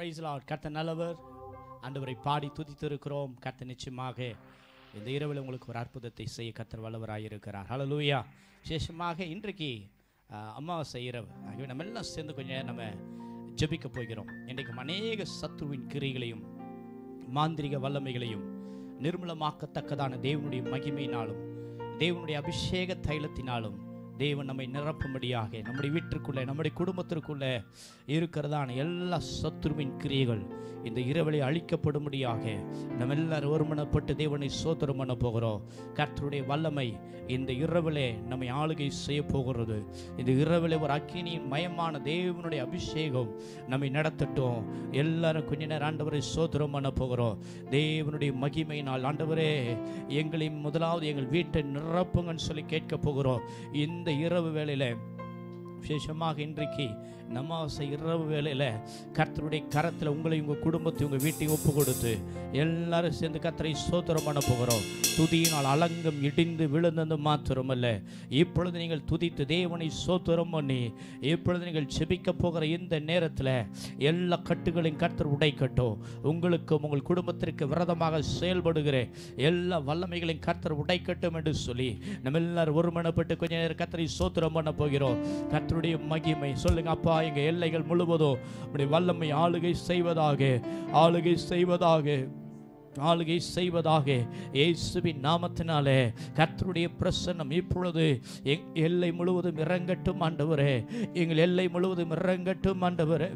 Price Lord கர்த்தர் நல்லவர் ஆண்டவரை பாடி துதித்திருக்கிறோம் கர்த்தர் நிச்சயமாக இந்த இரவில் உங்களுக்கு ஒரு அற்புதத்தை செய்ய கர்த்தர் வல்லவராயிருக்கிறார் ஹalleluya விசேஷமாக இன்றைக்கு ஆஹ், அமாவாசை இரவு ஆகவே நம்ம எல்லாம் சேர்ந்து கொஞ்சம் நேரம் நம்ம ஜெபிக்க போகிறோம் இன்றைக்கு அநேக சத்துருவின் கிரிகளையும் மாந்திரிக வல்லமைகளையும் நிர்மூலமாக்கத்தக்கதான தேவனுடைய மகிமையினாலும் தேவனுடைய அபிஷேக தைலத்தினாலும் தேவன் நம்மை நிரப்பும்படியாக நம்முடைய வீட்டிற்குள்ளே நம்முடைய குடும்பத்திற்குள்ள இருக்கிறதான எல்லா சத்துருவின் கிரியைகள் இந்த இரவலை அழிக்கப்படும்படியாக நம்ம எல்லாரும் ஒருமனப்பட்டு தேவனை சோதரம் பண்ண போகிறோம் கர்த்தருடைய வல்லமை இந்த இரவிலே நம்மை ஆளுகை செய்ய போகிறது இந்த இரவிலே ஒரு அக்கினியின் மயமான தேவனுடைய அபிஷேகம் நம்மை நடத்தட்டும் எல்லாரும் கொஞ்ச நேரம் ஆண்டவரை சோதரம் பண்ண போகிறோம் தேவனுடைய மகிமையினால் ஆண்டவரே எங்களை முதலாவது எங்கள் வீட்டை நிரப்புங்கன்னு சொல்லி கேட்க போகிறோம் இந்த இரவு வேளையில விசேஷமாக இன்றைக்கு நமாசை இரவு வேளையில கர்த்தருடைய கரத்தில் உங்களை உங்கள் குடும்பத்தை உங்கள் வீட்டையும் ஒப்பு கொடுத்து எல்லாரும் சேர்ந்து கர்த்தரை சோதரம் பண்ண போகிறோம் துதியினால் அலங்கம் இடிந்து விழுந்தது மாத்திரமல்ல இப்பொழுது நீங்கள் துதித்து தேவனை சோத்திரம் பண்ணி இப்பொழுது நீங்கள் செபிக்க போகிற இந்த நேரத்தில் எல்லா கட்டுகளையும் கர்த்தர் உடைக்கட்டும் உங்களுக்கும் உங்கள் குடும்பத்திற்கு விரதமாக செயல்படுகிற எல்லா வல்லமைகளையும் கர்த்தர் உடைக்கட்டும் என்று சொல்லி நம்ம எல்லாரும் ஒருமனப்பட்டு கொஞ்ச நேரம் கர்த்தரை சோத்திரம் பண்ண போகிறோம் கர்த்தருடைய மகிமை சொல்லுங்க அப்பா எங்க எல்லைகள் முழுவதும் உடைய வல்லமை ஆளுகை செய்வதாக ஆளுகை செய்வதாக ஆளுகை செய்வதாக இயேசுவின் நாமத்தினாலே கர்த்தருடைய பிரசன்னம் இப்பொழுது எங் எல்லை முழுவதும் இறங்கட்டும் ஆண்டவரே எங்கள் எல்லை முழுவதும் இறங்கட்டும் ஆண்டவரே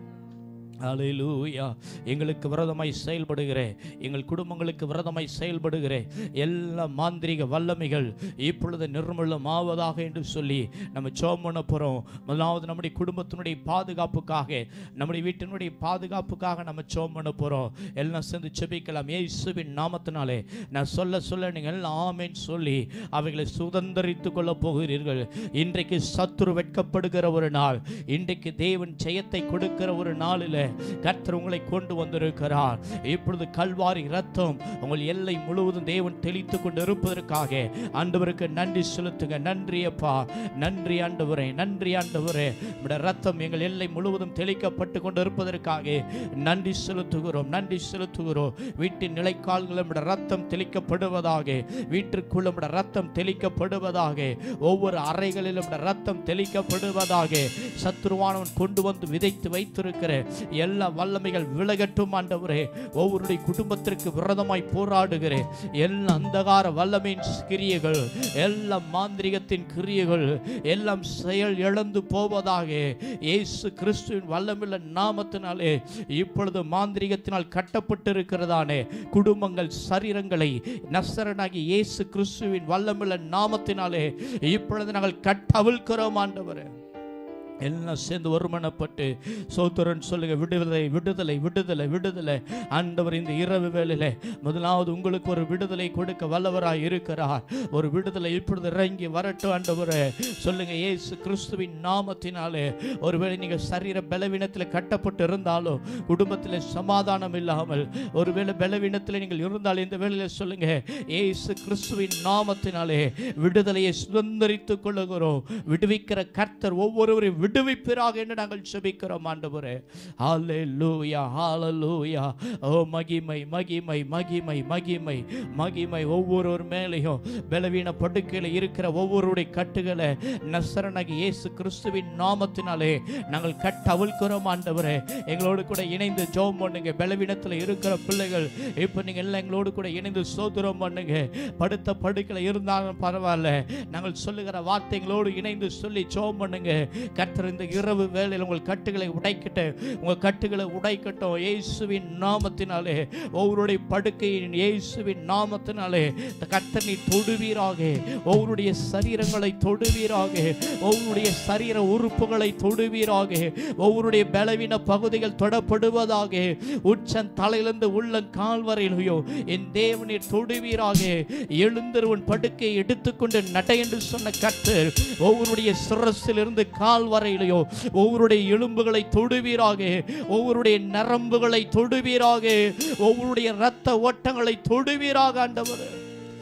ஹalleluya எங்களுக்கு விரதமாய் செயல்படுகிற எங்கள் குடும்பங்களுக்கு விரதமாய் செயல்படுகிற எல்லா மாந்திரிக வல்லமைகள் இப்பொழுது நிர்மூலம் ஆவதாக என்று சொல்லி நம்ம ஜெபம் பண்ண போகிறோம் முதலாவது நம்முடைய குடும்பத்தினுடைய பாதுகாப்புக்காக நம்முடைய வீட்டினுடைய பாதுகாப்புக்காக நம்ம ஜெபம் பண்ண போகிறோம் எல்லாம் சேர்ந்து செபிக்கலாம் இயேசுவின் நாமத்தினாலே நான் சொல்ல சொல்ல நீங்கள் எல்லாம் ஆமென் சொல்லி அவைகளை சுதந்திரித்துக் கொள்ள போகிறீர்கள் இன்றைக்கு சத்துரு வெட்கப்படுகிற ஒரு நாள் இன்றைக்கு தேவன் ஜெயத்தை கொடுக்கிற ஒரு நாளில் கர்த்தர் உங்களை கொண்டு வந்திருக்கிறார் இப்பொழுது கல்வாரி ரத்தம் உங்கள் எல்லை முழுவதும் தேவன் தெளித்து கொண்டு இருப்பதற்காக ஆண்டவருக்கு நன்றி செலுத்துங்க நன்றி அப்பா நன்றி ஆண்டவரே நன்றி ஆண்டவரே உம்முடைய ரத்தம் எங்கள் எல்லை முழுவதும் தெளிக்கப்பட்டு கொண்டு இருப்பதற்காக நன்றி செலுத்துகிறோம் நன்றி செலுத்துகிறோம் வீட்டின் நிலைக்கால்கள் நம்முடைய ரத்தம் தெளிக்கப்படுவதாக வீட்டிற்குள்ள நம்முடைய ரத்தம் தெளிக்கப்படுவதாக ஒவ்வொரு அறைகளிலும் நம்முடைய ரத்தம் தெளிக்கப்படுவதாக சத்துருவானவன் கொண்டு வந்து விதைத்து வைத்திருக்கிற எல்லா வல்லமைகள் விலகட்டும் ஆண்டவரே ஒவ்வொருடைய குடும்பத்திற்கு விரதமாய் போராடுகிற எல்லா அந்தகார வல்லமையின் கிரியைகள் எல்லா மாந்திரிகத்தின் கிரியைகள் எல்லாம் செயல் இழந்து போவதாக இயேசு கிறிஸ்துவின் வல்லமில்ல நாமத்தினாலே இப்பொழுது மாந்திரிகத்தினால் கட்டப்பட்டிருக்கிறதானே குடும்பங்கள் சரீரங்களை நசரனாகி இயேசு கிறிஸ்துவின் வல்லமில்ல நாமத்தினாலே இப்பொழுது நாங்கள் கட்டவிழ்கிறோம் ஆண்டவரே எல்லாம் சேர்ந்து ஒருமனப்பட்டு சோத்திரன் சொல்லுங்க விடுதலை விடுதலை விடுதலை விடுதலை ஆண்டவர் இந்த இரவு வேளையில முதலாவது உங்களுக்கு ஒரு விடுதலை கொடுக்க வல்லவராய் இருக்கிறார் ஒரு விடுதலை இப்பொழுது இறங்கி வரட்டும் ஆண்டவரே சொல்லுங்க இயேசு கிறிஸ்துவின் நாமத்தினாலே ஒருவேளை நீங்கள் சரீர பலவீனத்தில் கட்டப்பட்டு இருந்தாலும் குடும்பத்தில் சமாதானம் இல்லாமல் ஒருவேளை பலவீனத்தில் நீங்கள் இருந்தால் இந்த வேளையில சொல்லுங்க இயேசு கிறிஸ்துவின் நாமத்தினாலே விடுதலையை சுதந்திரித்துக் கொள்ளுகிறோம் விடுவிக்கிற கர்த்தர் ஒவ்வொருவரையும் விடுவிப்பிறாக என்று நாங்கள் செபிக்கிறோம் ஆண்டவரே ஹalleluya ஹalleluya ஓ மகிமை மகிமை மகிமை மகிமை மகிமை ஒவ்வொருவர் மேலேயும் பலவீன படுக்கையில் இருக்கிற ஒவ்வொருடைய கட்டுகளை நசரனகி இயேசு கிறிஸ்துவின் நாமத்தினாலே நாங்கள் கட்ட அவிழ்க்கிறோம் ஆண்டவரே எங்களோடு கூட இணைந்து ஜெபம் பண்ணுங்க பலவீனத்தில் இருக்கிற பிள்ளைகள் இப்போ நீங்க எல்லாம் எங்களோடு கூட இணைந்து சோதரம் பண்ணுங்க படுத்த படுக்கையில் இருந்தாலும் பரவாயில்ல நாங்கள் சொல்லுகிற வார்த்தைகளோடு இணைந்து சொல்லி ஜெபம் பண்ணுங்க கர்த்தர் இந்த இரவு வேளையில் உங்கள் கட்டுகளை உடைக்கட்டு உங்கள் கட்டுகளை உடைக்கட்டும் இயேசுவின் நாமத்தினாலே ஒவ்வொருடைய படுக்கையின் இயேசுவின் நாமத்தினாலே இந்த கர்த்தர் நீ தொடுவீராக ஒவ்வொருடைய சரீரங்களை தொடுவீராக ஒவ்வொருடைய சரீர உறுப்புகளை தொடுவீராக ஒவ்வொருடைய பலவீன பகுதிகள் தொடப்படுவதாக உச்சன் தலையிலிருந்து உள்ள கால் வரையிலையோ என் தேவனை தொடுவீராக எழுந்தருவன் படுக்கை எடுத்துக்கொண்டு நட என்று சொன்ன கர்த்தர் ஒவ்வொருடைய சிரசிலிருந்து கால் வரையிலையோ ஒவ்வொருடைய எலும்புகளை தொடுவீராக ஒவ்வொருடைய நரம்புகளை தொடுவீராக ஒவ்வொருடைய இரத்த ஓட்டங்களை தொடுவீராக ஆண்டவர்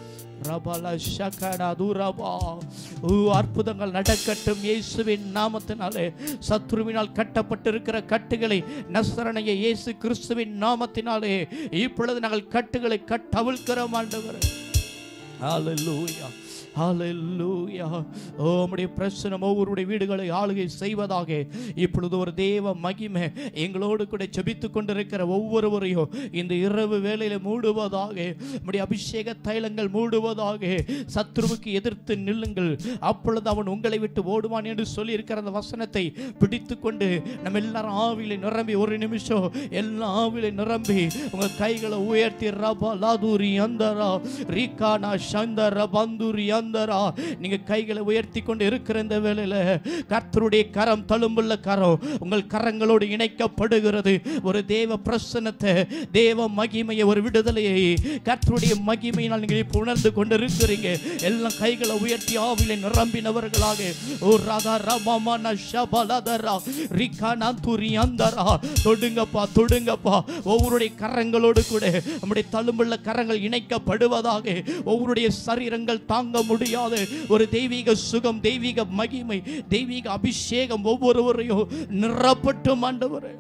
ரபல ஷகடா துரபா ஊ அற்புதங்கள் நடக்கட்டும் இயேசுவின் நாமத்தினாலே சத்ருவினால் கட்டப்பட்டிருக்கிற கட்டுகளை நசரணைய இயேசு கிறிஸ்துவின் நாமத்தினாலே இப்பொழுது நாங்கள் கட்டுகளை கட்டவிழ்க்கிறோம் ஆண்டவர் ஹalleluya ஹalleluya ஓ உம்முடைய பிரசனம் ஒவ்வொருடைய வீடுகளை ஆளுகை செய்வதாக இப்பொழுது ஒரு தேவ மகிமை எங்களோடு கூட ஜெபித்துக் கொண்டிருக்கிற ஒவ்வொருவரையும் இந்த இரவு வேளையில மூடுவதாக உம்முடைய அபிஷேக தைலங்கள் மூடுவதாக சத்ருவுக்கு எதிர்த்து நில்லுங்கள் அப்பொழுது அவன் உங்களை விட்டு ஓடுவான் என்று சொல்லி இருக்கிற அந்த வசனத்தை பிடித்து கொண்டு நம்ம எல்லாரும் ஆவியில நிரம்பி ஒரு நிமிஷம் எல்லாம் ஆவியில நிரம்பி உங்க கைகளை உயர்த்தி ரபா லாதூரி அந்தரா ரீகானா சந்தர பந்துரி அந்தரா நீங்க கைகளை உயர்த்தி கொண்டு இருக்கிற இந்த வேளையில கர்த்தருடைய கரம் தழும்புள்ள கரம் உங்கள் கரங்களோடு இணைக்கப்படுகிறது ஒரு தேவ பிரசன்னத்தை தேவ மகிமையை ஒரு விடுதலையை கர்த்தருடைய மகிமையினால் நீங்கள் இப்போ உணர்ந்து கொண்டு இருக்கிறீங்க எல்லாம் கைகளை உயர்த்தி ஆவிலை நிரம்பினவர்களாக ஓ ராதா ரமாமா நஷபலதரா ரிகானா துரி அந்தரா தொடுங்கப்பா தொடுங்கப்பா ஒவ்வொருடைய கரங்களோடு கூட நம்முடைய தழும்புள்ள கரங்கள் இணைக்கப்படுவதாக ஒவ்வொருடைய சரீரங்கள் தாங்க முடியாத ஒரு தெய்வீக சுகம் தெய்வீக மகிமை தெய்வீக அபிஷேகம் ஒவ்வொருவரையும் நிரப்பட்டும் ஆண்டவரே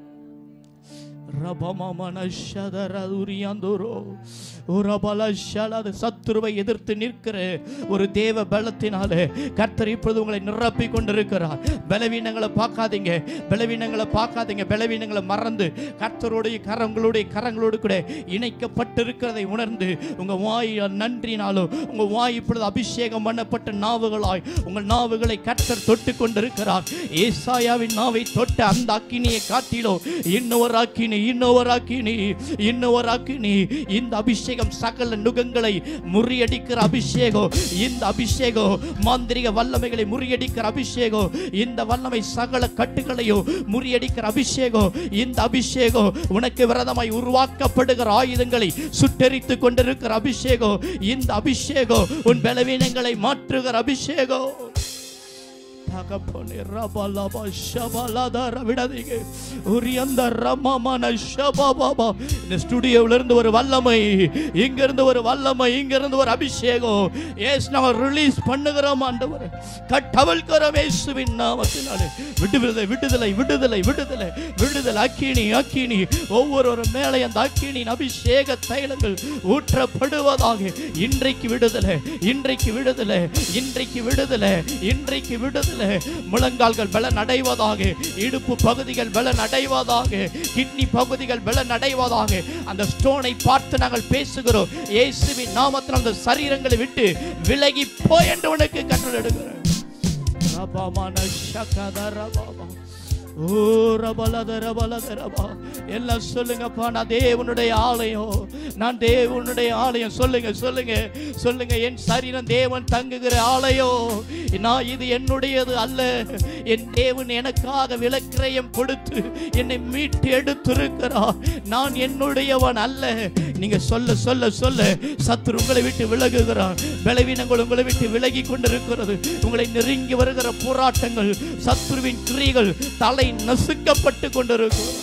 சத்துருவை எதிர்த்து நிற்கிற ஒரு தேவ பலத்தினாலே கர்த்தர் இப்பொழுது உங்களை நிரப்பி கொண்டிருக்கிறார் பலவீனங்களை பார்க்காதீங்க பலவீனங்களை பார்க்காதீங்க பலவீனங்களை மறந்து கர்த்தருடைய கரங்களுடைய கரங்களோடு கூட இணைக்கப்பட்டிருக்கிறதை உணர்ந்து உங்க வாய் நன்றினாலும் உங்க வாய் இப்பொழுது அபிஷேகம் பண்ணப்பட்ட நாவுகளாய் உங்கள் நாவுகளை கர்த்தர் தொட்டு கொண்டிருக்கிறார் ஏசாயாவின் நாவை தொட்ட அந்த அக்கினியை காட்டிலோ இன்னொரு அக்கினி இன்னொரு அக்கினி இன்னொரு அக்கினி இந்த அபிஷேகம் சகல நுகங்களை முறியடிக்கிற அபிஷேகம் இந்த அபிஷேகம் மாந்திரிக வல்லமைகளை முறியடிக்கிற அபிஷேகம் இந்த வல்லமை சகல கட்டுகளையும் முறியடிக்கிற அபிஷேகம் இந்த அபிஷேகம் உனக்கு விரதமாய் உருவாக்கப்படுகிற ஆயுதங்களை சுட்டெரித்து கொண்டிருக்கிற அபிஷேகம் இந்த அபிஷேகம் உன் பலவீனங்களை மாற்றுகிற அபிஷேகம் தகப்பனே ரபலப ஷபலதர விடாதீங்க உரியந்த ரமமன ஷபபப இந்த ஸ்டுடியோல இருந்து ஒரு வல்லமை இங்க இருந்து ஒரு வல்லமை இங்க இருந்து ஒரு அபிஷேகம் ஏஸ் நம்ம ரிலீஸ் பண்ணுகிறோம் ஆண்டவர் கட்டவல்கிறோம் இயேசுவின் நாமத்தினாலே விடுதலை விடுதலை விடுதலை விடுதலை விடுதலை அக்கினி அக்கினி ஒவ்வொரு மேலே அந்த அக்கினியின் அபிஷேக தைலங்கள் ஊற்றப்படுவதாக இன்றைக்கு விடுதலை இன்றைக்கு விடுதலை இன்றைக்கு விடுதலை இன்றைக்கு விடுதலை முழங்கால்கள் பலன் அடைவதாக இடுப்பு பகுதிகள் பலன் அடைவதாக கிட்னி பகுதிகள் பலன் அடைவதாக அந்த ஸ்டோனை பார்த்து நாங்கள் பேசுகிறோம் இயேசுவின் நாமத்தில் அந்த சரீரங்களை விட்டு விலகி போய் என்று உனக்கு கட்டளையிடுகிறேன் ரபமான சகதரபாபா ஓ ரபலதர பலதரபா எல்லாம் சொல்லுங்கப்பா நான் தேவனுடைய ஆலயம் நான் தேவனுடைய ஆலயம் சொல்லுங்க சொல்லுங்க சொல்லுங்க என் சரீரம் தேவன் தங்குகிற ஆலயம் நான் இது என்னுடையது அல்ல என் தேவன் எனக்காக விலக்கிரயம் கொடுத்து என்னை மீட்டு எடுத்திருக்கிறார் நான் என்னுடையவன் அல்ல நீங்க சொல்ல சொல்ல சொல்ல சத்துரு உங்களை விட்டு விலகுகிறார் பலவீனங்கள் உங்களை விட்டு விலகி கொண்டிருக்கிறது உங்களை நெருங்கி வருகிற போராட்டங்கள் சத்துருவின் கிரிகள் தலை நசுக்கப்பட்டு கொண்டிருக்கிறது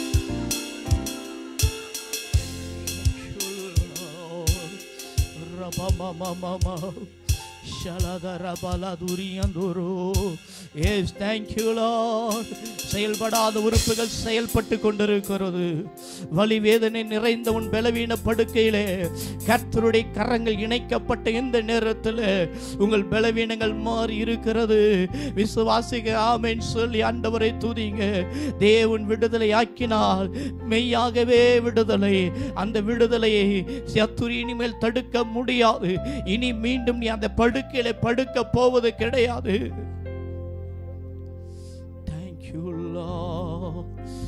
Yes, thank you, Lord. செயல்படாத உறுப்புகள் செயல்பட்டு கொண்டிருக்கிறது வலி வேதனை நிறைந்த உன் பலவீன படுக்கையிலே கர்த்தருடைய கரங்கள் இணைக்கப்பட்ட இந்த நேரத்தில் உங்கள் பலவீனங்கள் மாறி இருக்கிறது விசுவாசிக ஆமென் சொல்லி ஆண்டவரை துதிங்க தேவன் விடுதலை ஆக்கினால் மெய்யாகவே விடுதலை அந்த விடுதலையை சத்துரு இனிமேல் தடுக்க முடியாது இனி மீண்டும் நீ அந்த படுக்கையில படுக்க போவது கிடையாது Thank you, Lord.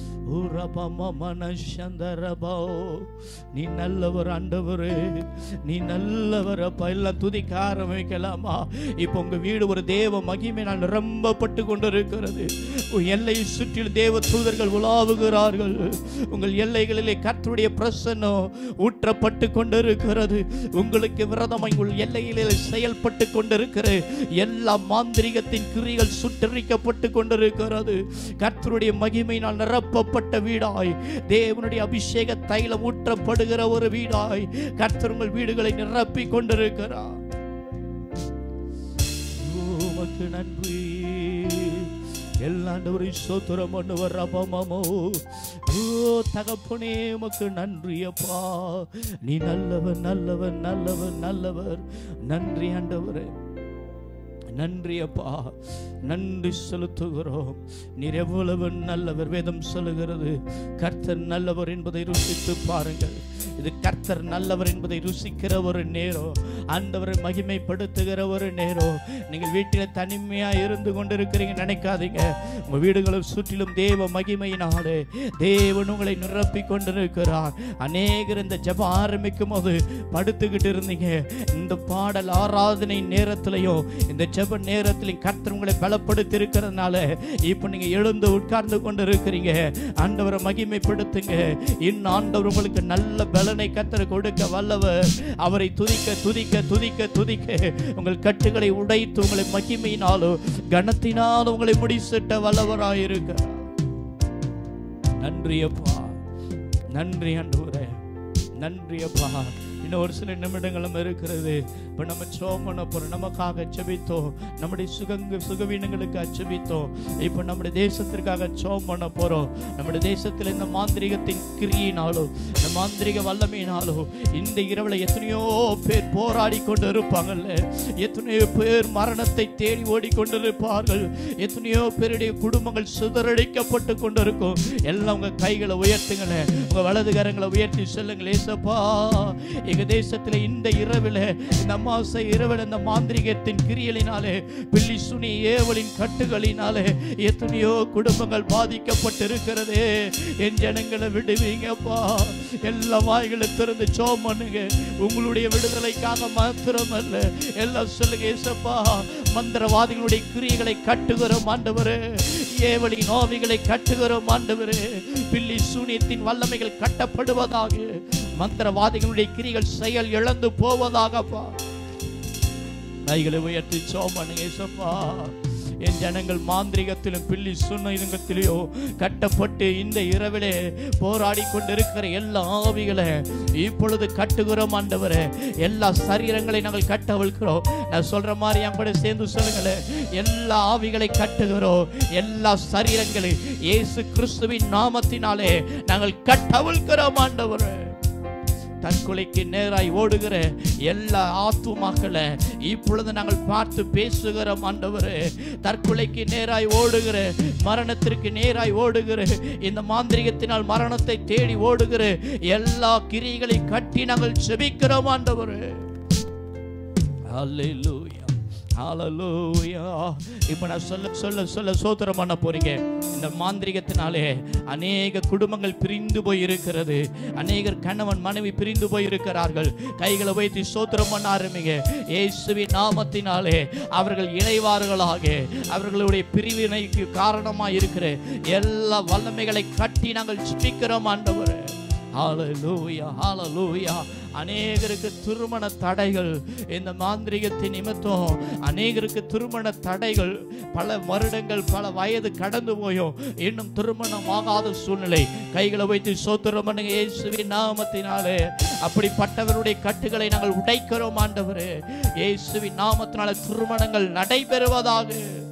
உரபமனசந்தரபோ. நீ நல்லவர் ஆண்டவரே நீ நல்லவர் அப்பா எல்லாம் துதிக்க ஆரம்பிக்கலாமா இப்போ உங்க வீடு ஒரு தேவ மகிமையினால் நிரம்பப்பட்டு கொண்டிருக்கிறது உன் எல்லையை சுற்றிலும் தேவ தூதர்கள் உலாவுகிறார்கள் உங்கள் எல்லைகளிலே கர்த்தருடைய பிரசன்னம் ஊற்றப்பட்டு கொண்டிருக்கிறது உங்களுக்கு விரதமாய் உங்கள் எல்லையிலே செயல்பட்டு கொண்டிருக்கிற எல்லா மாந்திரிகத்தின் கிரிகள் சுட்டரிக்கப்பட்டு கொண்டிருக்கிறது கர்த்தருடைய மகிமையினால் நிரப்பப்பட்டு கட்டப்பட்ட வீடாய் தேவனுடைய அபிஷேக தைலம் ஊற்றப்படுகிற ஒரு வீடாய் கர்த்தர் உங்கள் வீடுகளை நிரப்பிக் கொண்டிருக்கிறார் உமக்கு நன்றி எல்லாண்டவரை சோத்திரம் பண்ணுவர் அப்பமாமோ ஓ தகப்பனே உமக்கு நன்றி அப்பா நீ நல்லவர் நல்லவர் நல்லவர் நல்லவர் நன்றி ஆண்டவரே நன்றி அப்பா நன்றி செலுத்துகிறோம் நீர் எவ்வளவு நல்லவர் வேதம் சொல்லுகிறது கர்த்தர் நல்லவர் என்பதை ருசித்து பாருங்கள் இது கர்த்தர் நல்லவர் என்பதை ருசிக்கிற ஒரு நேரம் ஆண்டவரை மகிமைப்படுத்துகிற ஒரு நேரம் நீங்கள் வீட்டில் தனிமையா இருந்து கொண்டிருக்கிறீங்க நினைக்காதீங்க உங்க வீடுகளை சுற்றிலும் தேவ மகிமையினாலே தேவன் உங்களை நிரப்பி கொண்டிருக்கிறார் அநேகர் இந்த ஜெபம் ஆரம்பிக்கும் போது படுத்துக்கிட்டு இருந்தீங்க இந்த பாடல் ஆராதனை நேரத்திலையும் இந்த ஜெப நேரத்திலையும் கர்த்தர் உங்களை பலப்படுத்தி இருக்கிறதுனால இப்போ நீங்க எழுந்து உட்கார்ந்து கொண்டு இருக்கிறீங்க ஆண்டவரை மகிமைப்படுத்துங்க இன்னும் ஆண்டவர் உங்களுக்கு நல்ல பலனை கர்த்தர் கொடுக்க வல்லவர் அவரை துதிக்க துதிக்க துதிக்க துதிக்க உங்கள் கட்டுகளை உடைத்து உங்களை மகிமையினாலும் கனத்தினாலும் உங்களை முடிசிட்ட வல்லவராயிருக்கிறார் நன்றி அப்பா நன்றி ஆண்டவரே நன்றி அப்பா இன்னும் ஒரு சில நிமிடங்களும் இருக்கிறது இப்போ நம்ம சோம் பண்ண போறோம் நமக்காக செபித்தோம் நம்முடைய சுகங்க சுகவீனங்களுக்கு அச்சபித்தோம் இப்போ நம்முடைய தேசத்திற்காக சோம் பண்ண போறோம் நம்முடைய தேசத்தில் இந்த மாந்திரிகத்தின் கிரியினாலோ இந்த மாந்திரிக வல்லமையினாலோ இந்த இரவுல எத்தனையோ பேர் போராடி கொண்டு இருப்பாங்கல்ல எத்தனையோ பேர் மரணத்தை தேடி ஓடிக்கொண்டிருப்பார்கள் எத்தனையோ பேருடைய குடும்பங்கள் சிதறடிக்கப்பட்டு கொண்டிருக்கும் எல்லாம் உங்க கைகளை உயர்த்துங்களேன் உங்க வலது கரங்களை உயர்த்தி சொல்லுங்கள் ஏசப்பா எங்க தேசத்துல இந்த இரவில் இந்த அமாவாசை இரவில் இந்த மாந்திரிகத்தின் கிரியலினாலே பில்லி சுனி ஏவலின் கட்டுகளினாலே எத்தனையோ குடும்பங்கள் பாதிக்கப்பட்டிருக்கிறதே என் ஜனங்களை விடுவீங்கப்பா எல்லா வாய்களை திறந்து சோம் பண்ணுங்க உங்களுடைய விடுதலைக்காக மாத்திரமல்ல எல்லாம் சொல்லுங்க ஏசப்பா மந்திரவாதிகளுடைய கிரியைகளை கட்டுகிறோம் ஆண்டவரே ஏவலி நோவிகளை கட்டுகிறோம் ஆண்டவரே பில்லி சூனியத்தின் வல்லமைகள் கட்டப்படுவதாக மந்திரவாதிகளுடைய கிரிகள் செயல் இழந்து போவதாகப்பா கைகளை உயர்த்தி சோம் பண்ணுங்க ஏசப்பா என் ஜனங்கள் மாந்திரிகத்திலும் பில்லி சுண்ணத்திலேயோ கட்டப்பட்டு இந்த இரவிலே போராடி கொண்டிருக்கிற எல்லா ஆவிகளை இப்பொழுது கட்டுகிறோம் ஆண்டவரே எல்லா சரீரங்களை நாங்கள் கட்டவிழ்கிறோம் நான் சொல்ற மாதிரி என் கூட சேர்ந்து சொல்லுங்களேன் எல்லா ஆவிகளை கட்டுகிறோம் எல்லா சரீரங்களை இயேசு கிறிஸ்துவின் நாமத்தினாலே நாங்கள் கட்டவிழ்கிறோம் ஆண்டவரே தற்கொலைக்கு நேராய் ஓடுகிற எல்லா ஆத்துமாக்களை இப்பொழுது நாங்கள் பார்த்து பேசுகிறோம் ஆண்டவரே தற்கொலைக்கு நேராய் ஓடுகிற மரணத்திற்கு நேராய் ஓடுகிற இந்த மாந்திரிகத்தினால் மரணத்தை தேடி ஓடுகிற எல்லா கிரிகளை கட்டி நாங்கள் செபிக்கிறோம் ஆண்டவரே Hallelujah. Hallelujah. இப்ப நான் சொல்ல சொல்ல சொல்ல சோத்திரம் பண்ண போறீங்க இந்த மாந்திரிகத்தினாலே அநேக குடும்பங்கள் பிரிந்து போய் இருக்கிறது அநேகர் கணவன் மனைவி பிரிந்து போய் இருக்கிறார்கள் கைகளை வைத்து சோத்திரம் பண்ண ஆரம்பிங்க இயேசுவின் நாமத்தினாலே அவர்கள் இணைவார்களாக அவர்களுடைய பிரிவினைக்கு காரணமாக இருக்கிற எல்லா வல்லமைகளை கட்டி நாங்கள் ஜெபிக்கிறோம் ஆண்டவரே ஹalleluya ஹalleluya அநேகருக்கு திருமண தடைகள் இந்த மாந்திரிகத்தின் நிமித்தம் அநேகருக்கு திருமண தடைகள் பல வருடங்கள் பல வயது கடந்து போயும் இன்னும் திருமணம் ஆகாத சூழ்நிலை கைகளை வைத்து சோத்திரம் பண்ணுங்க இயேசுவின் நாமத்தினாலே அப்படிப்பட்டவருடைய கட்டுகளை நாங்கள் உடைக்கிறோம் ஆண்டவரே இயேசுவின் நாமத்தினால திருமணங்கள் நடைபெறுவதாக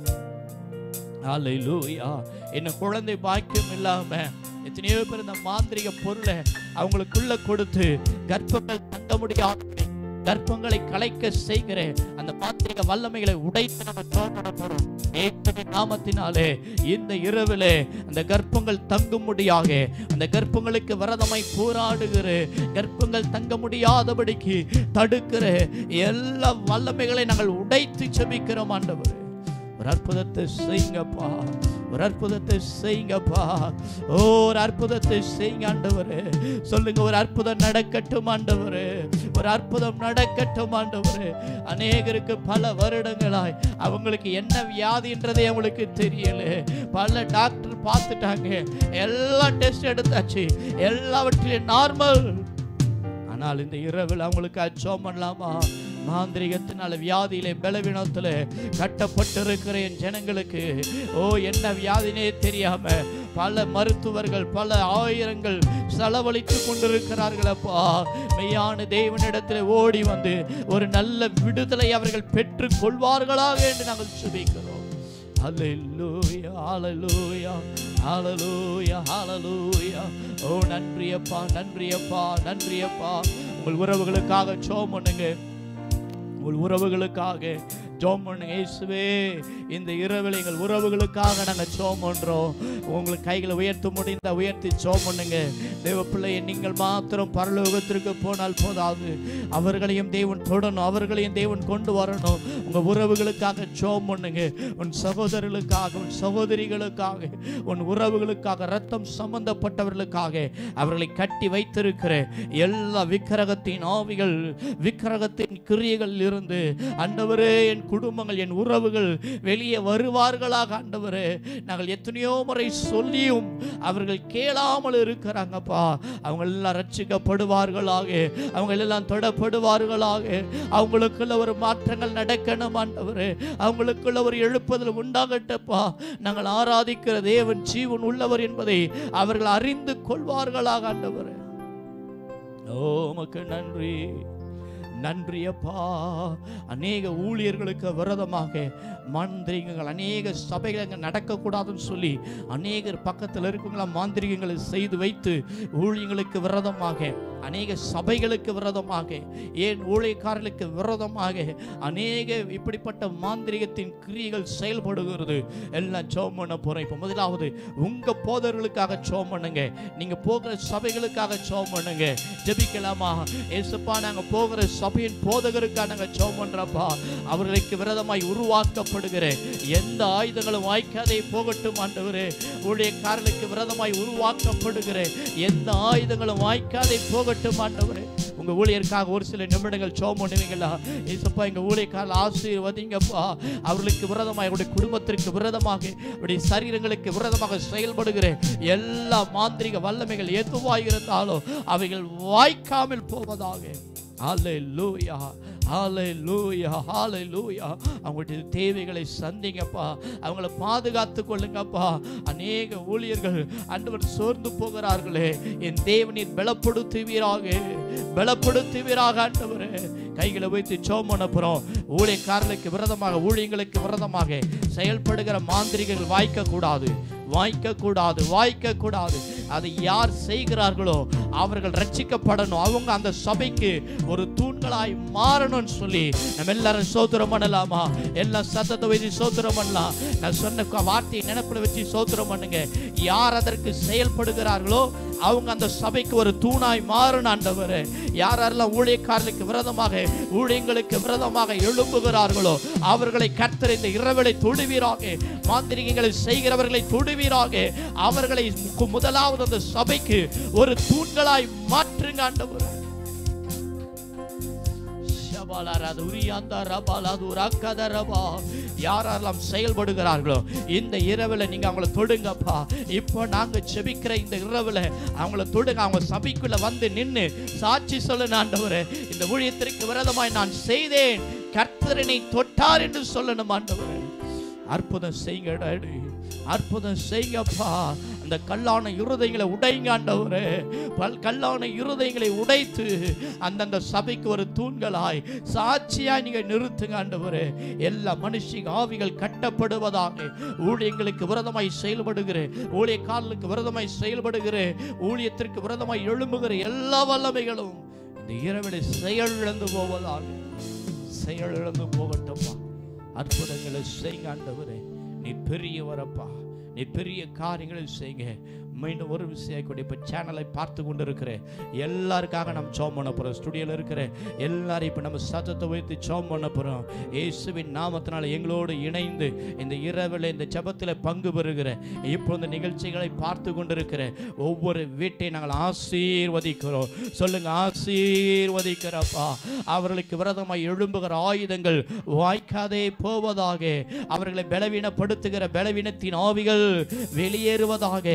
ஹalleluya என்ன குழந்தை பாக்கியம் இல்லாம எத்தனையோ பேர் இந்த மாந்திரிக பொருளை அவங்களுக்குள்ள கொடுத்து கர்ப்பங்கள் தங்க முடியாத கர்ப்பங்களை கலைக்க செய்கிற அந்த மாந்திரிக வல்லமைகளை உடைத்து நம்ம தோன்ற போறோம் இயேசுவின் நாமத்தினாலே இந்த இரவிலே அந்த கர்ப்பங்கள் தங்கும்படியாக அந்த கர்ப்பங்களுக்கு விரதமாய் போராடுகிற கர்ப்பங்கள் தங்க முடியாதபடிக்கு தடுக்கிற எல்லா வல்லமைகளை நாங்கள் உடைத்து செபிக்கிறோம் ஆண்டவர் ஒரு அற்புதத்தை செய்யுங்கப்பா ஒரு அற்புதத்தை செய்யுங்கப்பா ஓ ஒரு அற்புதத்தை செய்யுங்க ஆண்டவரே சொல்லுங்க ஒரு அற்புதம் நடக்கட்டும் ஆண்டவரே ஒரு அற்புதம் நடக்கட்டும் ஆண்டவரே அநேகருக்கு பல வருடங்களாய் அவங்களுக்கு என்ன வியாதின்றதே அவங்களுக்கு தெரியல பல டாக்டர் பார்த்துட்டாங்க எல்லா டெஸ்ட் எடுத்தாச்சு எல்லாவற்றிலும் நார்மல் ஆனால் இந்த இரவில் அவங்களுக்கு அச்சோம் பண்ணலாமா மாந்திரிகத்தினால வியாதியிலே பலவீனத்தில் கட்டப்பட்டிருக்கிற என் ஜனங்களுக்கு ஓ என்ன வியாதினே தெரியாம பல மருத்துவர்கள் பல ஆயிரங்கள் செலவழித்து கொண்டிருக்கிறார்கள் அப்பா மெய்யான தேவனிடத்தில் ஓடி வந்து ஒரு நல்ல விடுதலை அவர்கள் பெற்றுக் கொள்வார்களாக என்று நாங்கள் சுபிக்கிறோம் ஹalleluya ஹalleluya ஹalleluya ஹalleluya ஓ நன்றி அப்பா நன்றி அப்பா நன்றி அப்பா உங்கள் உறவுகளுக்காக ஜெபம் பண்ணுங்க உங்கள் உறவுகளுக்காக ஜோம் பண்ணுங்க இயேசுவே இந்த இரவில் எங்கள் உறவுகளுக்காக நாங்கள் ஜோம் பண்றோம் உங்களுக்கு கைகளை உயர்த்த முடிந்த உயர்த்தி ஜோம் பண்ணுங்க தேவ பிள்ளையை நீங்கள் மாத்திரம் பரலோகத்திற்கு போனால் போதாது அவர்களையும் தேவன் தொடணும் அவர்களையும் தேவன் கொண்டு வரணும் உங்க உறவுகளுக்காக ஜோம் பண்ணுங்க உன் சகோதரர்களுக்காக உன் சகோதரிகளுக்காக உன் உறவுகளுக்காக ரத்தம் சம்பந்தப்பட்டவர்களுக்காக அவர்களை கட்டி வைத்திருக்கிற எல்லா விக்கிரகத்தின் ஆவிகள் விக்கிரகத்தின் கிரியைகளில் இருந்து ஆண்டவரே என் குடும்பங்கள் என் உறவுகள் வெளியே வருவார்களாக ஆண்டவரே நாங்கள் எத்தனையோ முறை சொல்லியும் அவர்கள் கேளாமல் இருக்கிறாங்கப்பா அவங்க எல்லாம் ரட்சிக்கப்படுவார்களாக அவங்க எல்லாம் தொடப்படுவார்களாக அவங்களுக்குள்ள ஒரு மாற்றங்கள் நடக்கணும் ஆண்டவரே அவங்களுக்குள்ள ஒரு எழுப்புதல் உண்டாகட்டப்பா நாங்கள் ஆராதிக்கிற தேவன் ஜீவன் உள்ளவர் என்பதை அவர்கள் அறிந்து கொள்வார்களாக ஆண்டவரே ஓ உமக்கு நன்றி நன்றி அப்பா அநேக ஊழியர்களுக்கு விரதமாக மாந்திரிகங்கள் அநேக சபைகள் அங்கே நடக்கக்கூடாதுன்னு சொல்லி அநேகர் பக்கத்தில் இருக்கவங்கள மாந்திரிகங்களை செய்து வைத்து ஊழியங்களுக்கு விரதமாக அநேக சபைகளுக்கு விரதமாக ஏன் ஊழியக்காரர்களுக்கு விரதமாக அநேக இப்படிப்பட்ட மாந்திரிகத்தின் கிரியைகள் செயல்படுகிறது எல்லாம் ஜோம் பண்ண போறேன் இப்போ முதலாவது உங்க போதர்களுக்காக ஜோம் பண்ணுங்க நீங்க போகிற சபைகளுக்காக ஜோம் பண்ணுங்க ஜெபிக்கலாமா ஏசப்பா நாங்க போகிற சபையின் போதகருக்காக நாங்க ஜோம் பண்றப்பா அவர்களுக்கு விரதமாய் உருவாக்கப்படுகிற எந்த ஆயுதங்களும் வாய்க்காதே போகட்டும் ஆண்டவரே ஊழியக்காரர்களுக்கு விரதமாய் உருவாக்கப்படுகிற எந்த ஆயுதங்களும் வாய்க்காதே போகட்டும் ஆண்டவரே உங்க ஊழியருக்காக ஒரு சில நிமிடங்கள் ஜோம் பண்ணுவீங்களா ஏசப்பா எங்க ஊழியக்காரர்கள் ஆசீர்வதிங்கப்பா அவர்களுக்கு விரதமாக அவருடைய குடும்பத்திற்கு விரதமாக அவருடைய சரீரங்களுக்கு விரதமாக செயல்படுகிற எல்லா மாந்திரிக வல்லமைகள் எதுவாக இருந்தாலும் அவைகள் வாய்க்காமல் போவதாக ஹalleluya ஹalleluya ஹalleluya அவங்களுடைய தேவைகளை சந்திங்கப்பா அவங்கள பாதுகாத்து கொள்ளுங்கப்பா அநேக ஊழியர்கள் ஆண்டவர் சோர்ந்து போகிறார்களே என் தேவனின் பலப்படுத்துவீராக பலப்படுத்துவீராக ஆண்டவரே கைகளை வைத்து சோம் பண்ண போறோம் ஊழியக்காரர்களுக்கு விரதமாக ஊழியங்களுக்கு விரதமாக செயல்படுகிற மாந்திரிகர்கள் வாய்க்க கூடாது வாய்க்க கூடாது வாய்க்க கூடாது அதை யார் செய்கிறார்களோ அவர்கள் ரட்சிக்கப்படணும் அவங்க அந்த சபைக்கு ஒரு தூண்களாய் மாறணும்னு சொல்லி நம்ம எல்லாரும் சோத்திரம் பண்ணலாமா எல்லாம் சத்தத்தை வச்சு சோத்திரம் பண்ணலாம் நான் சொன்ன க- வார்த்தையை நினைப்புல வச்சு சோத்திரம் பண்ணுங்க யார் அதற்கு செயல்படுகிறார்களோ அவங்க அந்த சபைக்கு ஒரு தூணாய் மாறணும் ஆண்டவர் யார் யாரெல்லாம் ஊழியக்காரர்களுக்கு விரதமாக ஊழியங்களுக்கு விரதமாக எழும்புகிறார்களோ அவர்களை கர்த்தர் இந்த இரவலை தொடுவீராக மாந்திரிகங்களை செய்கிறவர்களை தொடுவீராக அவர்களை மு- முதலாவது அந்த சபைக்கு ஒரு தூண்களாய் மாற்றுங்க ஆண்டவர் ஷபாலாராது உரியாந்தா ரபாலாது உராக்காத ரபா யாரெல்லாம் செயல்படுகிறார்களோ இந்த இரவில் நீங்க அவங்கள தொடுங்கப்பா இப்போ நாங்க செபிக்கிற இந்த இரவில் அவங்கள தொடுங்க அவங்க சபைக்குள்ள வந்து நின்னு சாட்சி சொல்லணும் ஆண்டவரே இந்த ஊழியத்திற்கு விரதமாய் நான் செய்தேன் கர்த்தரனை தொட்டார் என்று சொல்லணும் ஆண்டவரே அற்புதம் செய்யுங்க டாடி அற்புதம் செய்யுங்கப்பா அந்த கல்லான இருதயங்களை உடைங்க ஆண்டவரே பல் கல்லான இருதயங்களை உடைத்து அந்தந்த சபைக்கு ஒரு தூண்களாய் சாட்சியாய் நீங்க நிறுத்துங்க ஆண்டவரே எல்லா மனுஷிக ஆவிகள் கட்டப்படுவதாக ஊழியங்களுக்கு விரதமாய் செயல்படுகிற ஊழியக்காரர்களுக்கு விரதமாய் செயல்படுகிற ஊழியத்திற்கு விரதமாய் எழும்புகிற எல்லா வல்லமைகளும் இந்த இரவிலே செயல் இழந்து போவதாக செயல் இழந்து போகட்டும்ப்பா அற்புதங்களை செய்யுங்க ஆண்டவரே நீ பெரியவரப்பா நீ பெரிய காரியங்களை செய்யுங்க மீண்டும் ஒரு விஷயம் கூட இப்போ சேனலை பார்த்து கொண்டு இருக்கிற எல்லாருக்காக நம்ம சோம் பண்ண போகிறோம் ஸ்டுடியோவில் இருக்கிற எல்லாரும் இப்போ நம்ம சத்தத்தை வைத்து சோம் பண்ண போகிறோம் இயேசுவின் நாமத்தினால எங்களோடு இணைந்து இந்த இரவில் இந்த ஜெபத்தில் பங்கு பெறுகிற இப்போ இந்த நிகழ்ச்சிகளை பார்த்து கொண்டிருக்கிற ஒவ்வொரு வீட்டை நாங்கள் ஆசீர்வதிக்கிறோம் சொல்லுங்க ஆசீர்வதிக்கிறப்பா அவர்களுக்கு விரதமாய் எழும்புகிற ஆயுதங்கள் வாய்க்காதே போவதாக அவர்களை பலவீனப்படுத்துகிற பலவீனத்தின் ஆவிகள் வெளியேறுவதாக சொல்லுங்க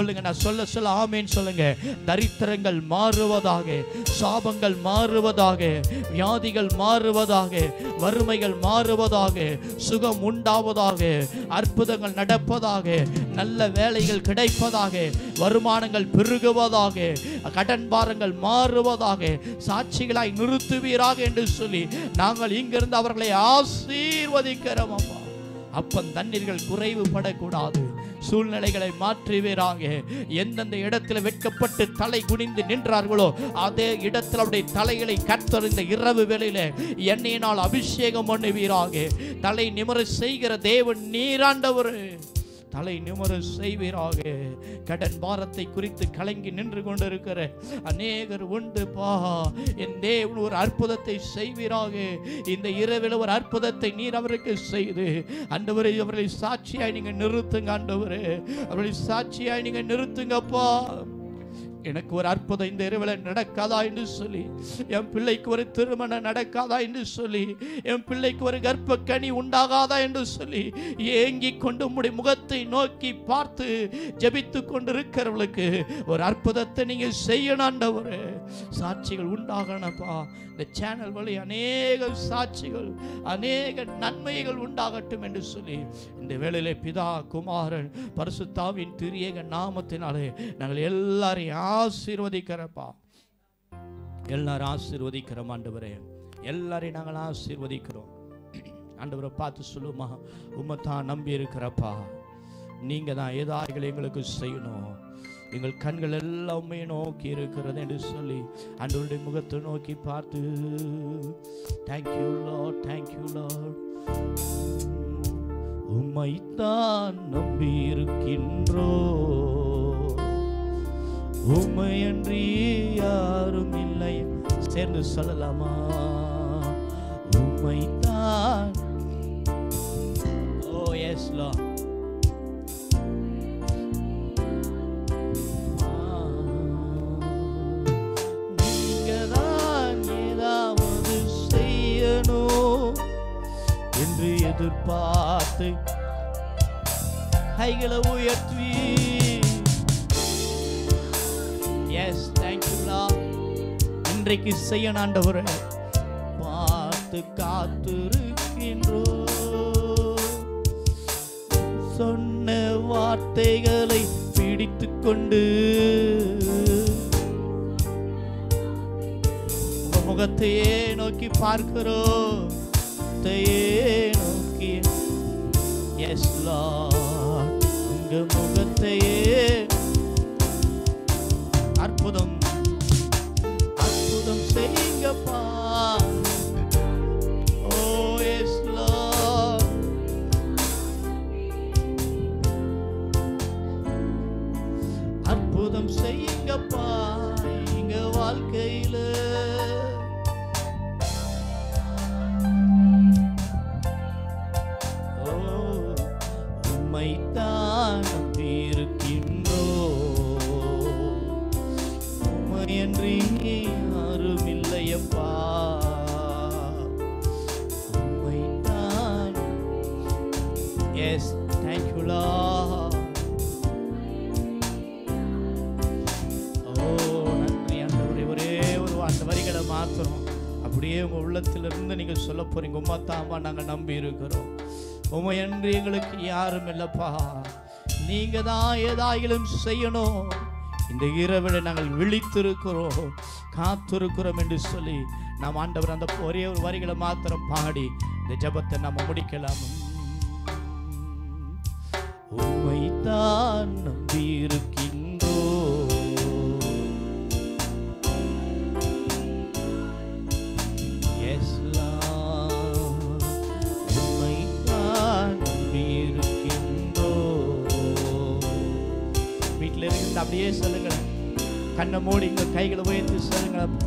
சொல்லுங்க நான் சொல்ல சொல்ல ஆமேன்னு சொல்லுங்க தரித்திரங்கள் மாறுவதாக சாபங்கள் மாறுவதாக வியாதிகள் மாறுவதாக வறுமைகள் மாறுவதாக சுகம் உண்டாவதாக அற்புதங்கள் நடப்பதாக நல்ல வேலைகள் கிடைப்பதாக வருமானங்கள் பெருகுவதாக கடன் பாரங்கள் மாறுவதாக சாட்சிகளாய் நிறுத்துவீராக என்று சொல்லி நாங்கள் இங்கிருந்து அவர்களை ஆசீர்வதிக்கிறோம் அப்பா அப்பன் தண்ணீர்கள் குறைவுபடக்கூடாது சூழ்நிலைகளை மாற்றுவீராக எந்தெந்த இடத்துல வெட்கப்பட்டு தலை குனிந்து நின்றார்களோ அதே இடத்தில் அவருடைய தலைகளை கர்த்தர் இந்த இரவு வேளையில எண்ணெயினால் அபிஷேகம் பண்ணுவீராக தலை நிமர செய்கிற தேவன் நீராண்டவர் தலை நிமர செய்வீராக கடன் பாரத்தை குறித்து கலங்கி நின்று கொண்டிருக்கிற அநேகர் உண்டு பா என் தேவன் ஒரு அற்புதத்தை செய்வீராக இந்த இரவில் ஒரு அற்புதத்தை நீர் அவருக்கு செய்து ஆண்டவரை அவர்களை சாட்சியாய் நீங்க நிறுத்துங்க ஆண்டவரே அவர்களை சாட்சியாய் நீங்க நிறுத்துங்கப்பா எனக்கு ஒரு அற்புதம் இந்த இரவில் நடக்காதா என்று சொல்லி என் பிள்ளைக்கு ஒரு திருமணம் நடக்காதா என்று சொல்லி என் பிள்ளைக்கு ஒரு கர்ப்பக்கனி உண்டாகாதா என்று சொல்லி ஏங்கி கொண்டு உம்முடைய முகத்தை நோக்கி பார்த்து ஜெபித்து கொண்டிருக்கிறவர்களுக்கு ஒரு அற்புதத்தை நீங்க செய்யணும் ஆண்டவரே சாட்சிகள் உண்டாகணும்ப்பா இந்த சேனல் வழி அநேக சாட்சிகள் அநேக நன்மைகள் உண்டாகட்டும் என்று சொல்லி இந்த வேளையிலே பிதா குமாரன் பரிசுத்தாவின் திரியேக நாமத்தினாலே நாங்கள் எல்லாரையும் ஆசீர்வதிக்கிறப்பா எல்லாரும் ஆசீர்வதிக்கிறோம் ஆண்டவரே எல்லாரையும் நாங்கள் ஆசீர்வதிக்கிறோம் ஆண்டவரை பார்த்து சொல்லுமா உம்மைத்தான் நம்பி இருக்கிறப்பா நீங்க தான் ஏதாய்கள் எங்களுக்கு செய்யணும் எங்கள் கண்கள் எல்லாம் உம்மை நோக்கி இருக்கிறது என்று சொல்லி ஆண்டவருடைய முகத்தை நோக்கி பார்த்து தேங்க்யூ லார்ட் தேங்க்யூ லார்ட் உம்மைத்தான் நம்பி இருக்கின்றோ உம்மையன்றி யாரும் இல்லை சேர்ந்து சொல்லலாமா உம்மைத்தான் ஓ எஸ் லா நீங்கதான் ஏதாவது செய்யணும் என்று எதிர்பார்த்து கைகளை உயர்த்தி எஸ் தேங்க்யூலா இன்றைக்கு செய்யணும் ஆண்டவரே பார்த்து காத்திருக்கின்றோ சொன்ன வார்த்தைகளை பிடித்து கொண்டு உங்க முகத்தையே நோக்கி பார்க்கிறோம் முகத்தையே நோக்கி எஸ் லார்ட் உங்க முகத்தையே அற்புதம் அற்புதம் செய்யுங்கப்பா ஓ எஸ் லார்ட் அற்புதம் செய்யுங்கப்பா எங்க வாழ்க்கையில ஓ, உம்மைத்தான் நம்பியிருக்கின்றோ உம்மையன்றி யாரும் இல்லையப்பா உம்மைத்தான் எஸ் தேங்க்யூலா ஓ நன்றி ஆண்டவரே ஒரே ஒரு அந்த வரிகளை மாத்திரம் அப்படியே உங்க உள்ளத்திலிருந்து நீங்க சொல்ல போறீங்க உமா தாமா நாங்க நம்பி இருக்கிறோம் உமை என்று எங்களுக்கு யாரும் இல்லப்பா நீங்க தான் ஏதாயிலும் செய்யணும் இந்த இரவில் நாங்கள் விழித்திருக்கிறோம் காத்திருக்கிறோம் என்று சொல்லி நாம் ஆண்டவர் அந்த ஒரே ஒரு வரிகளை மாத்திரம் பாடி இந்த ஜெபத்தை நம்ம முடிக்கலாம் உம்மைத்தான் நம்பி இருக்கின்றோ எஸ் உம்மைத்தான் நம்பி இருக்கின்றோ வீட்டில் இருந்து அப்படியே சொல்லுங்களேன் கண்ணை மூடி உங்க கைகளை உயர்த்தி சொல்லுங்களேன்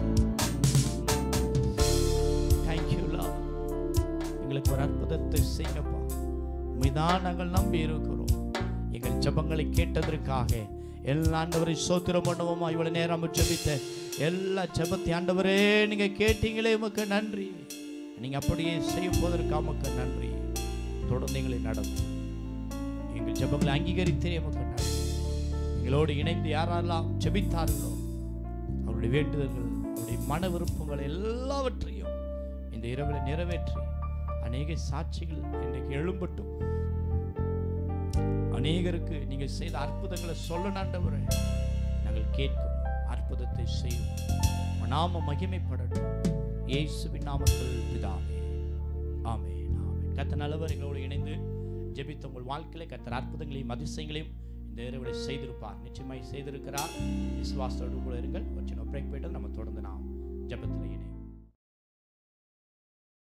தேங்க்யூலா எங்களுக்கு ஒரு அற்புதத்தை செய்யப்பா உண்மைதான் நாங்கள் நம்பி இருக்கிறோம் எங்கள் ஜெபங்களை கேட்டதற்காக எல்லா ஆண்டவரை சோத்திரம் பண்ணுவோமா இவ்வளவு நேரம் ஜெபித்த எல்லா ஜெபத்தை ஆண்டவரே நீங்க கேட்டீங்களே உமக்கு நன்றி நீங்க அப்படியே செய்யும் போதற்கு உமக்கு நன்றி தொடர்ந்து எங்களை நடத்தும் எங்கள் ஜெபங்களை அங்கீகரித்தே உமக்கு நன்றி எங்களோடு இணைந்து யாரெல்லாம் ஜெபித்தார்களோ அவருடைய வேண்டுதல்கள் அவருடைய மன விருப்பங்கள் எல்லாவற்றையும் இந்த இரவில் நிறைவேற்றி அநேக சாட்சிகள் இன்றைக்கு எழும்பட்டும் அநேகருக்கு நீங்க செய்த அற்புதங்களை சொல்ல நாண்டவரே நாங்கள் கேட்கும் அற்புதத்தை செய்யும் உம் நாம மகிமைப்படட்டும் இயேசுவின் நாமத்தில் பிதாவே ஆமென் ஆமென் கத்த நல்லவர் எங்களோடு இணைந்து ஜெபித்த உங்கள் வாழ்க்கையில கத்தர் அற்புதங்களையும் அதிசயங்களையும் இந்த இரவில செய்திருப்பார் நிச்சயமாய் செய்திருக்கிறார் விசுவாசத்தோடு கூட இருங்கள் ஒரு சின்ன பிரேக் போயிட்டு நம்ம தொடர்ந்து நாம் ஜெபத்தில் இணை